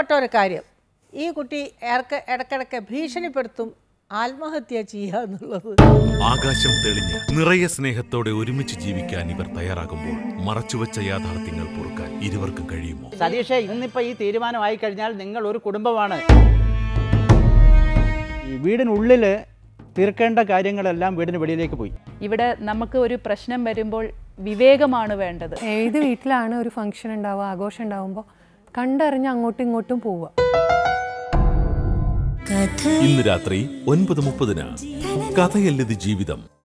പ്രധാനപ്പെട്ട ഒരു കാര്യം ഈ കുട്ടി ഇടക്ക് ഇടക്കിടക്ക് ഭീഷണിപ്പെടുത്തും ആത്മഹത്യ ചെയ്യുക എന്നുള്ളത് ആകാശം തെളിഞ്ഞ് നിറയെ സ്നേഹത്തോടെ ഒരുമിച്ച് ജീവിക്കാൻ ഇവർ തയ്യാറാകുമ്പോൾ മറച്ചുവെച്ച യാഥാർത്ഥ്യങ്ങൾ പൊറുക്കാൻ ഇരുവർക്കും കഴിയുമോ സതീഷേ ഇന്നിപ്പോ ഈ തീരുമാനമായി കഴിഞ്ഞാൽ നിങ്ങൾ ഒരു കുടുംബമാണ് ഈ വീടിനുള്ളിൽ തീർക്കേണ്ട കാര്യങ്ങളെല്ലാം വീടിന് വെളിയിലേക്ക് പോയി ഇവിടെ നമുക്ക് ഒരു പ്രശ്നം വരുമ്പോൾ വിവേകമാണ് വേണ്ടത് ഏത് വീട്ടിലാണ് ഒരു ഫംഗ്ഷൻ ഉണ്ടാവുക ആഘോഷം ഉണ്ടാവുമ്പോൾ കണ്ടറിഞ്ഞ് അങ്ങോട്ടും ഇങ്ങോട്ടും പോവുക ഇന്ന് രാത്രി ഒൻപത് മുപ്പതിന് കഥയല്ലത് ജീവിതം